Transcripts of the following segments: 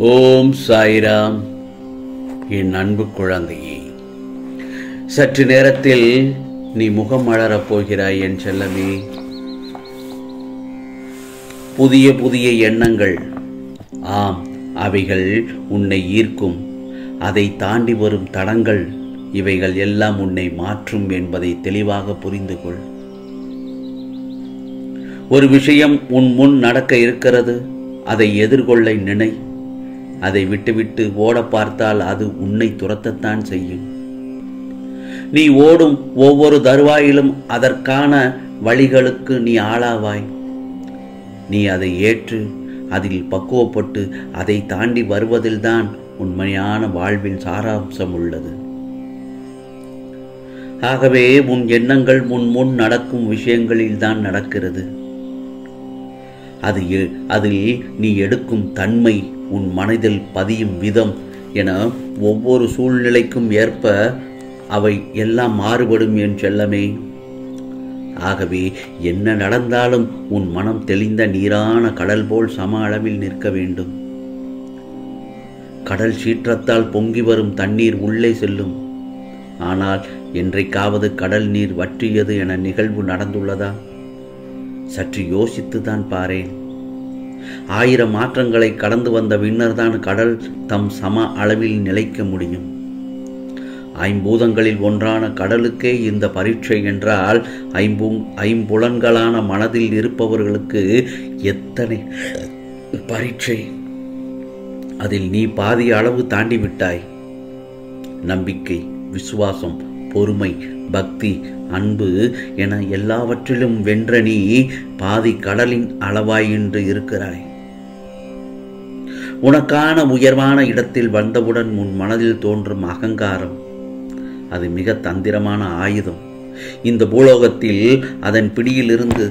ஓம் சாய்ராம் என் அன்பு குழந்தையே சற்று நேரத்தில் நீ முகம் மலரப் போகிறாய் என் செல்லமே புதிய புதிய எண்ணங்கள் ஆம் அவைகள் உன்னை ஈர்க்கும் அதை தாண்டி வரும் தடங்கள் இவைகள் எல்லாம் உன்னை மாற்றும் என்பதை தெளிவாக புரிந்து கொள் ஒரு விஷயம் உன் முன் நடக்க இருக்கிறது அதை எதிர்கொள்ள நினை அதை விட்டுவிட்டு ஓட பார்த்தால் அது உன்னை துரத்தத்தான் செய்யும் நீ ஓடும் ஒவ்வொரு தருவாயிலும் அதற்கான வழிகளுக்கு நீ ஆளாவாய் நீ அதை ஏற்று அதில் பக்குவப்பட்டு அதை தாண்டி வருவதில்தான் உண்மையான வாழ்வின் சாராம்சம் உள்ளது ஆகவே உன் எண்ணங்கள் முன் முன் நடக்கும் விஷயங்களில் தான் நடக்கிறது அது எ- அதில் நீ எடுக்கும் தன்மை உன் மனதில் பதியும் விதம் என ஒவ்வொரு சூழ்நிலைக்கும் ஏற்ப அவை எல்லாம் மாறுபடும் என் செல்லமே ஆகவே என்ன நடந்தாலும் உன் மனம் தெளிந்த நீரான கடல் போல் சம அளவில் நிற்க வேண்டும் கடல் சீற்றத்தால் பொங்கி வரும் தண்ணீர் உள்ளே செல்லும் ஆனால் என்றைக்காவது கடல் நீர் வற்றியது என நிகழ்வு நடந்துள்ளதா சற்று யோசித்துதான் பாரேன் ஆயிரம் மாற்றங்களை கடந்து வந்த பின்னர்தான் கடல் தம் சம அளவில் நிலைக்க முடியும் ஐம்பூதங்களில் ஒன்றான கடலுக்கே இந்த பரீட்சை என்றால் ஐம்பூ ஐம்புலன்களான மனதில் இருப்பவர்களுக்கு எத்தனை பரீட்சை அதில் நீ பாதி அளவு தாண்டி விட்டாய் நம்பிக்கை விசுவாசம் பொறுமை பக்தி அன்பு என எல்லாவற்றிலும் வென்ற நீ பாதி கடலின் அளவாய் இன்று இருக்கிறாய் உனக்கான உயர்வான இடத்தில் வந்தவுடன் உன் மனதில் தோன்றும் அகங்காரம் அது மிக தந்திரமான ஆயுதம் இந்த பூலோகத்தில் அதன் பிடியிலிருந்து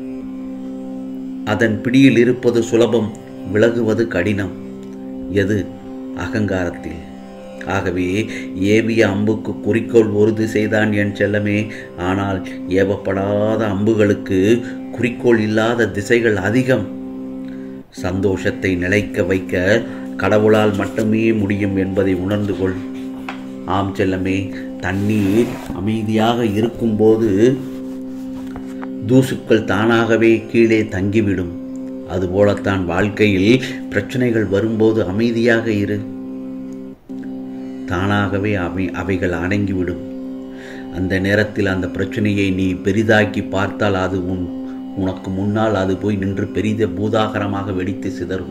அதன் பிடியில் இருப்பது சுலபம் விலகுவது கடினம் எது அகங்காரத்தில் ஆகவே ஏவிய அம்புக்கு குறிக்கோள் ஒரு திசைதான் என் செல்லமே ஆனால் ஏவப்படாத அம்புகளுக்கு குறிக்கோள் இல்லாத திசைகள் அதிகம் சந்தோஷத்தை நிலைக்க வைக்க கடவுளால் மட்டுமே முடியும் என்பதை உணர்ந்து கொள் ஆம் செல்லமே தண்ணீர் அமைதியாக இருக்கும்போது தூசுக்கள் தானாகவே கீழே தங்கிவிடும் அதுபோலத்தான் வாழ்க்கையில் பிரச்சனைகள் வரும்போது அமைதியாக இரு தானாகவே அவை அவைகள் அடங்கிவிடும் அந்த நேரத்தில் அந்த பிரச்சனையை நீ பெரிதாக்கி பார்த்தால் அது உன் உனக்கு முன்னால் அது போய் நின்று பெரித பூதாகரமாக வெடித்து சிதறும்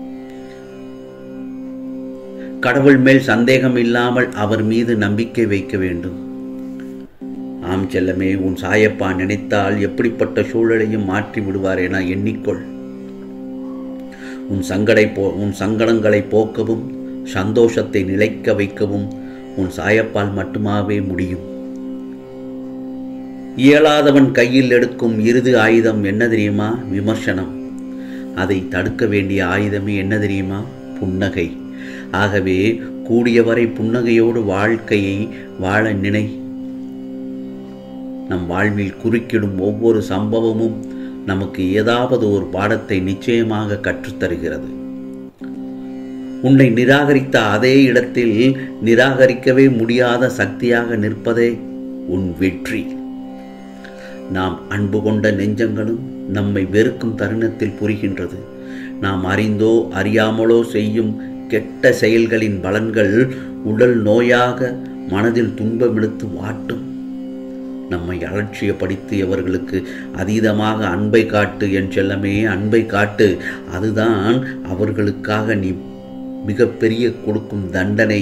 கடவுள் மேல் சந்தேகம் இல்லாமல் அவர் மீது நம்பிக்கை வைக்க வேண்டும் ஆம் செல்லமே உன் சாயப்பா நினைத்தால் எப்படிப்பட்ட சூழலையும் மாற்றி விடுவார் என எண்ணிக்கொள் உன் சங்கடை போ உன் சங்கடங்களை போக்கவும் சந்தோஷத்தை நிலைக்க வைக்கவும் உன் சாயப்பால் மட்டுமாவே முடியும் இயலாதவன் கையில் எடுக்கும் இறுதி ஆயுதம் என்ன தெரியுமா விமர்சனம் அதை தடுக்க வேண்டிய ஆயுதமே என்ன தெரியுமா புன்னகை ஆகவே கூடியவரை புன்னகையோடு வாழ்க்கையை வாழ நினை நம் வாழ்வில் குறுக்கிடும் ஒவ்வொரு சம்பவமும் நமக்கு ஏதாவது ஒரு பாடத்தை நிச்சயமாக கற்றுத்தருகிறது உன்னை நிராகரித்த அதே இடத்தில் நிராகரிக்கவே முடியாத சக்தியாக நிற்பதே உன் வெற்றி நாம் அன்பு கொண்ட நெஞ்சங்களும் நம்மை வெறுக்கும் தருணத்தில் புரிகின்றது நாம் அறிந்தோ அறியாமலோ செய்யும் கெட்ட செயல்களின் பலன்கள் உடல் நோயாக மனதில் துன்பமிழுத்து வாட்டும் நம்மை அலட்சியப்படுத்தியவர்களுக்கு அதீதமாக அன்பை காட்டு என் செல்லமே அன்பை காட்டு அதுதான் அவர்களுக்காக நீ மிகப்பெரிய கொடுக்கும் தண்டனை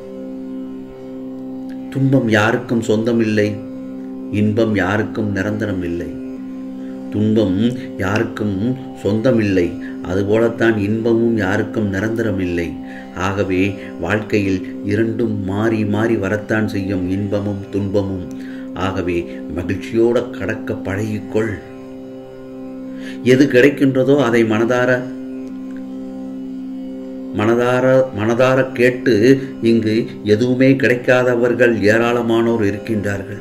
துன்பம் யாருக்கும் சொந்தமில்லை இன்பம் யாருக்கும் நிரந்தரம் இல்லை துன்பம் யாருக்கும் சொந்தமில்லை அதுபோலத்தான் இன்பமும் யாருக்கும் நிரந்தரம் இல்லை ஆகவே வாழ்க்கையில் இரண்டும் மாறி மாறி வரத்தான் செய்யும் இன்பமும் துன்பமும் ஆகவே மகிழ்ச்சியோட கடக்க பழகிக்கொள் எது கிடைக்கின்றதோ அதை மனதார மனதார மனதார கேட்டு இங்கு எதுவுமே கிடைக்காதவர்கள் ஏராளமானோர் இருக்கின்றார்கள்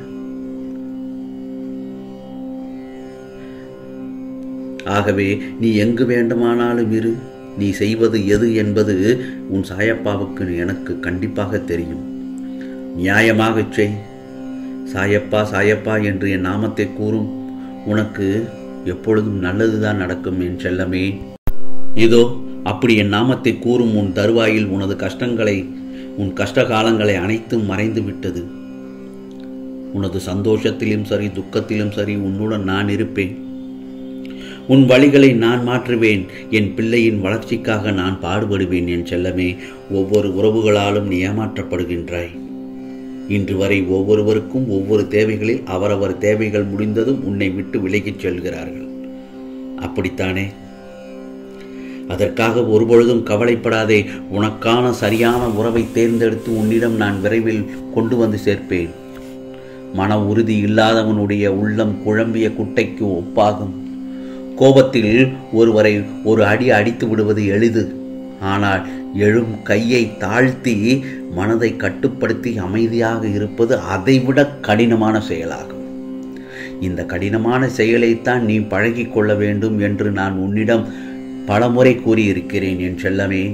ஆகவே நீ எங்கு வேண்டுமானாலும் இரு நீ செய்வது எது என்பது உன் சாயப்பாவுக்கு எனக்கு கண்டிப்பாக தெரியும் நியாயமாகச் செய் சாயப்பா சாயப்பா என்று என் நாமத்தை கூறும் உனக்கு எப்பொழுதும் நல்லதுதான் நடக்கும் என் செல்லமே இதோ அப்படி என் நாமத்தை கூறும் உன் தருவாயில் உனது கஷ்டங்களை உன் கஷ்ட காலங்களை அனைத்தும் மறைந்து விட்டது உனது சந்தோஷத்திலும் சரி துக்கத்திலும் சரி உன்னுடன் நான் இருப்பேன் உன் வழிகளை நான் மாற்றுவேன் என் பிள்ளையின் வளர்ச்சிக்காக நான் பாடுபடுவேன் என் செல்லமே ஒவ்வொரு உறவுகளாலும் நீ ஏமாற்றப்படுகின்றாய் இன்று வரை ஒவ்வொருவருக்கும் ஒவ்வொரு தேவைகளில் அவரவர் தேவைகள் முடிந்ததும் உன்னை விட்டு விலகிச் செல்கிறார்கள் அப்படித்தானே அதற்காக ஒருபொழுதும் கவலைப்படாதே உனக்கான சரியான உறவை தேர்ந்தெடுத்து உன்னிடம் நான் விரைவில் கொண்டு வந்து சேர்ப்பேன் மன உறுதி இல்லாதவனுடைய உள்ளம் குழம்பிய குட்டைக்கு ஒப்பாகும் கோபத்தில் ஒருவரை ஒரு அடி அடித்து விடுவது எளிது ஆனால் எழும் கையை தாழ்த்தி மனதை கட்டுப்படுத்தி அமைதியாக இருப்பது அதைவிட கடினமான செயலாகும் இந்த கடினமான செயலைத்தான் நீ பழகிக் கொள்ள வேண்டும் என்று நான் உன்னிடம் பலமுறை கூறியிருக்கிறேன் என் செல்லமே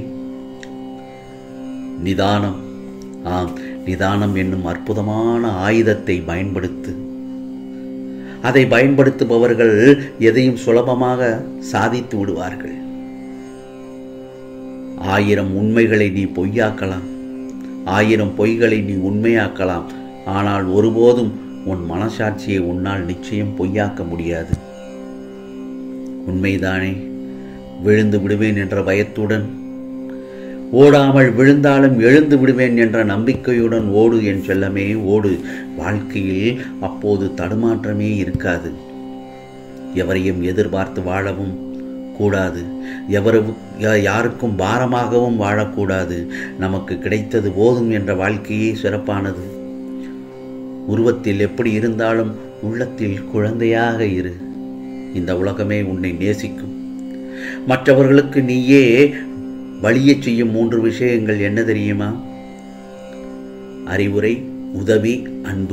நிதானம் ஆம் நிதானம் என்னும் அற்புதமான ஆயுதத்தை பயன்படுத்து அதை பயன்படுத்துபவர்கள் எதையும் சுலபமாக சாதித்து விடுவார்கள் ஆயிரம் உண்மைகளை நீ பொய்யாக்கலாம் ஆயிரம் பொய்களை நீ உண்மையாக்கலாம் ஆனால் ஒருபோதும் உன் மனசாட்சியை உன்னால் நிச்சயம் பொய்யாக்க முடியாது உண்மைதானே விழுந்து விடுவேன் என்ற பயத்துடன் ஓடாமல் விழுந்தாலும் எழுந்து விடுவேன் என்ற நம்பிக்கையுடன் ஓடு என் செல்லமே ஓடு வாழ்க்கையில் அப்போது தடுமாற்றமே இருக்காது எவரையும் எதிர்பார்த்து வாழவும் கூடாது எவரு யாருக்கும் பாரமாகவும் வாழக்கூடாது நமக்கு கிடைத்தது போதும் என்ற வாழ்க்கையே சிறப்பானது உருவத்தில் எப்படி இருந்தாலும் உள்ளத்தில் குழந்தையாக இரு இந்த உலகமே உன்னை நேசிக்கும் மற்றவர்களுக்கு நீயே வழியச் செய்யும் மூன்று விஷயங்கள் என்ன தெரியுமா அறிவுரை உதவி அன்பு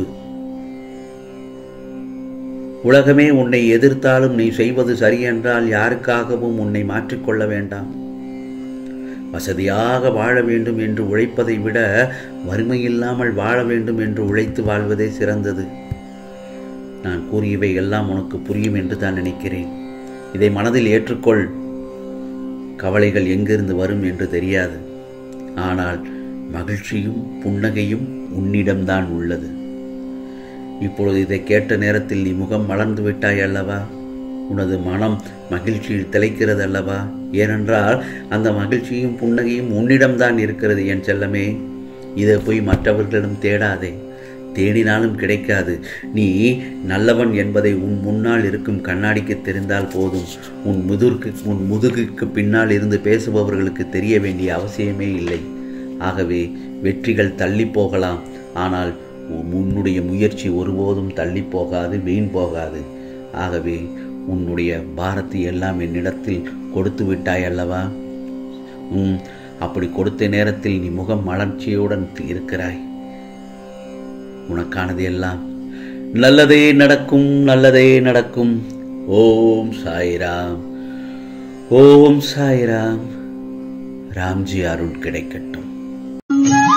உலகமே உன்னை எதிர்த்தாலும் நீ செய்வது சரியென்றால் யாருக்காகவும் உன்னை மாற்றிக்கொள்ள வேண்டாம் வசதியாக வாழ வேண்டும் என்று உழைப்பதை விட வறுமையில்லாமல் வாழ வேண்டும் என்று உழைத்து வாழ்வதே சிறந்தது நான் கூறியவை எல்லாம் உனக்கு புரியும் என்று தான் நினைக்கிறேன் இதை மனதில் ஏற்றுக்கொள் கவலைகள் எங்கிருந்து வரும் என்று தெரியாது ஆனால் மகிழ்ச்சியும் புன்னகையும் உன்னிடம்தான் உள்ளது இப்பொழுது இதை கேட்ட நேரத்தில் நீ முகம் மலர்ந்து விட்டாய் அல்லவா உனது மனம் மகிழ்ச்சியில் திளைக்கிறது அல்லவா ஏனென்றால் அந்த மகிழ்ச்சியும் புன்னகையும் உன்னிடம்தான் இருக்கிறது என் செல்லமே இதை போய் மற்றவர்களிடம் தேடாதே தேடினாலும் கிடைக்காது நீ நல்லவன் என்பதை உன் முன்னால் இருக்கும் கண்ணாடிக்கு தெரிந்தால் போதும் உன் முதுகுக்கு உன் முதுகுக்கு பின்னால் இருந்து பேசுபவர்களுக்கு தெரிய வேண்டிய அவசியமே இல்லை ஆகவே வெற்றிகள் தள்ளி போகலாம் ஆனால் உன்னுடைய முயற்சி ஒருபோதும் தள்ளி போகாது வீண் போகாது ஆகவே உன்னுடைய பாரத்தை எல்லாம் என்னிடத்தில் கொடுத்து விட்டாய் அல்லவா உம் அப்படி கொடுத்த நேரத்தில் நீ முகம் மலர்ச்சியுடன் இருக்கிறாய் உனக்கானது எல்லாம் நல்லதே நடக்கும் நல்லதே நடக்கும் ஓம் சாய்ராம் ஓம் சாய்ராம் ராம்ஜி அருள் கிடைக்கட்டும்